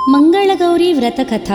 మంగళగౌరి వ్రత కథ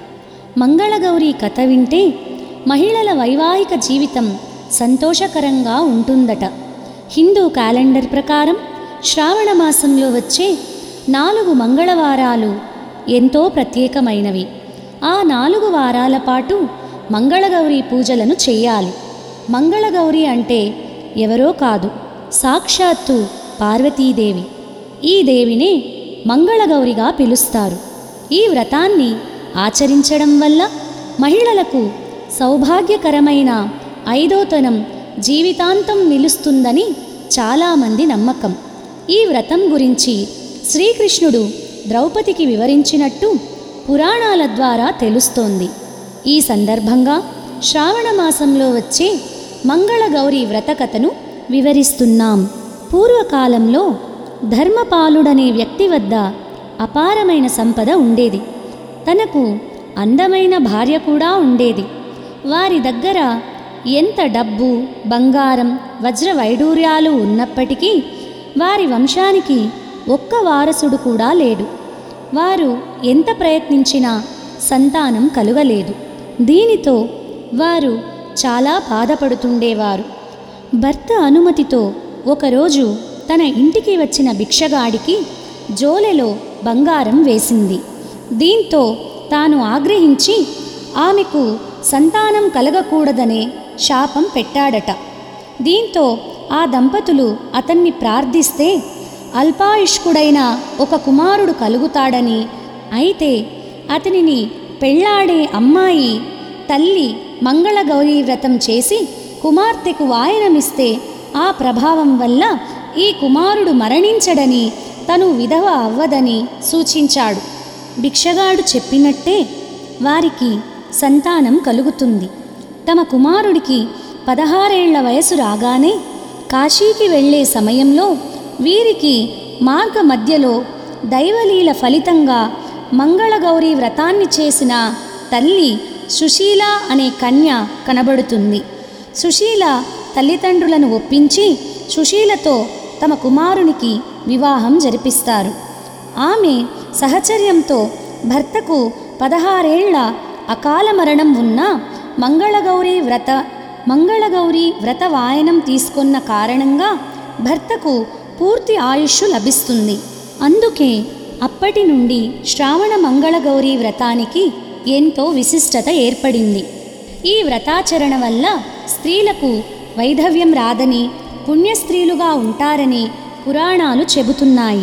మంగళగౌరి కథ వింటే మహిళల వైవాహిక జీవితం సంతోషకరంగా ఉంటుందట హిందూ క్యాలెండర్ ప్రకారం శ్రావణ మాసంలో వచ్చే నాలుగు మంగళవారాలు ఎంతో ప్రత్యేకమైనవి ఆ నాలుగు వారాల పాటు మంగళగౌరి పూజలను చేయాలి మంగళగౌరి అంటే ఎవరో కాదు సాక్షాత్తు పార్వతీదేవి ఈ దేవినే మంగళగౌరిగా పిలుస్తారు ఈ వ్రతాన్ని ఆచరించడం వల్ల మహిళలకు సౌభాగ్యకరమైన ఐదోతనం జీవితాంతం నిలుస్తుందని చాలామంది నమ్మకం ఈ వ్రతం గురించి శ్రీకృష్ణుడు ద్రౌపదికి వివరించినట్టు పురాణాల ద్వారా తెలుస్తోంది ఈ సందర్భంగా శ్రావణ మాసంలో వచ్చే మంగళగౌరి వ్రతకథను వివరిస్తున్నాం పూర్వకాలంలో ధర్మపాలుడనే వ్యక్తి వద్ద అపారమైన సంపద ఉండేది తనకు అందమైన భార్య కూడా ఉండేది వారి దగ్గర ఎంత డబ్బు బంగారం వజ్ర వైడూర్యాలు ఉన్నప్పటికీ వారి వంశానికి ఒక్క వారసుడు కూడా లేడు వారు ఎంత ప్రయత్నించినా సంతానం కలుగలేదు దీనితో వారు చాలా బాధపడుతుండేవారు భర్త అనుమతితో ఒకరోజు తన ఇంటికి వచ్చిన భిక్షగాడికి జోలెలో బంగారం వేసింది దీంతో తాను ఆగ్రహించి ఆమెకు సంతానం కలగకూడదనే శాపం పెట్టాడట దీంతో ఆ దంపతులు అతన్ని ప్రార్థిస్తే అల్పాయుష్కుడైన ఒక కుమారుడు కలుగుతాడని అయితే అతనిని పెళ్లాడే అమ్మాయి తల్లి మంగళగౌరీ వ్రతం చేసి కుమార్తెకు వాయనమిస్తే ఆ ప్రభావం వల్ల ఈ కుమారుడు మరణించడని తను విధవ అవ్వదని సూచించాడు భిక్షగాడు చెప్పినట్టే వారికి సంతానం కలుగుతుంది తమ కుమారుడికి పదహారేళ్ల వయసు రాగానే కాశీకి వెళ్ళే సమయంలో వీరికి మార్గ మధ్యలో దైవలీల ఫలితంగా మంగళగౌరి వ్రతాన్ని చేసిన తల్లి సుశీల అనే కన్య కనబడుతుంది సుశీల తల్లిదండ్రులను ఒప్పించి సుశీలతో తమ కుమారునికి వివాహం జరిపిస్తారు ఆమె సహచర్యంతో భర్తకు పదహారేళ్ల అకాల మరణం ఉన్నా మంగళగౌరి వ్రత మంగళగౌరి వ్రత వాయనం తీసుకున్న కారణంగా భర్తకు పూర్తి ఆయుష్ లభిస్తుంది అందుకే అప్పటి నుండి శ్రావణ మంగళగౌరి వ్రతానికి ఎంతో విశిష్టత ఏర్పడింది ఈ వ్రతాచరణ వల్ల స్త్రీలకు వైధవ్యం రాదని పుణ్యస్త్రీలుగా ఉంటారని పురాణాలు చెబుతున్నాయి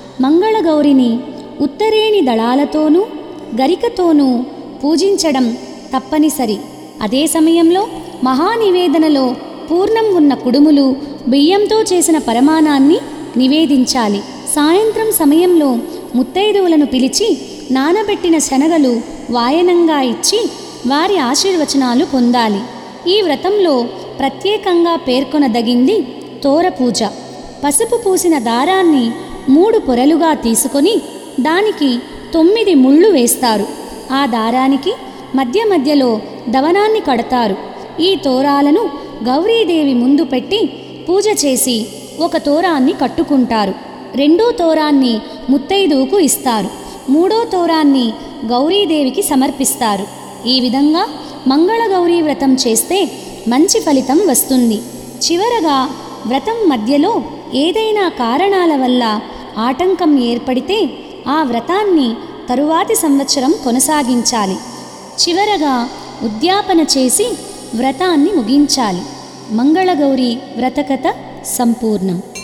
మంగళగౌరిని ఉత్తరేణి దళాలతోనూ గరికతోనూ పూజించడం తప్పనిసరి అదే సమయంలో మహానివేదనలో పూర్ణం ఉన్న కుడుములు బియ్యంతో చేసిన పరమాణాన్ని నివేదించాలి సాయంత్రం సమయంలో ముత్తైదువులను పిలిచి నానబెట్టిన శనగలు వాయనంగా ఇచ్చి వారి ఆశీర్వచనాలు పొందాలి ఈ వ్రతంలో ప్రత్యేకంగా పేర్కొనదగింది తోరపూజ పసుపు పూసిన దారాన్ని మూడు పొరలుగా తీసుకొని దానికి తొమ్మిది ముళ్ళు వేస్తారు ఆ దారానికి మధ్య మధ్యలో దవనాన్ని కడతారు ఈ తోరాలను గౌరీదేవి ముందు పెట్టి పూజ చేసి ఒక తోరాన్ని కట్టుకుంటారు రెండో తోరాన్ని ముత్తైదువుకు ఇస్తారు మూడో తోరాన్ని గౌరీదేవికి సమర్పిస్తారు ఈ విధంగా మంగళగౌరీ వ్రతం చేస్తే మంచి ఫలితం వస్తుంది చివరగా వ్రతం మధ్యలో ఏదైనా కారణాల వల్ల ఆటంకం ఏర్పడితే ఆ వ్రతాన్ని తరువాతి సంవత్సరం కొనసాగించాలి చివరగా ఉద్యాపన చేసి వ్రతాన్ని ముగించాలి మంగళగౌరి వ్రతకథ సంపూర్ణం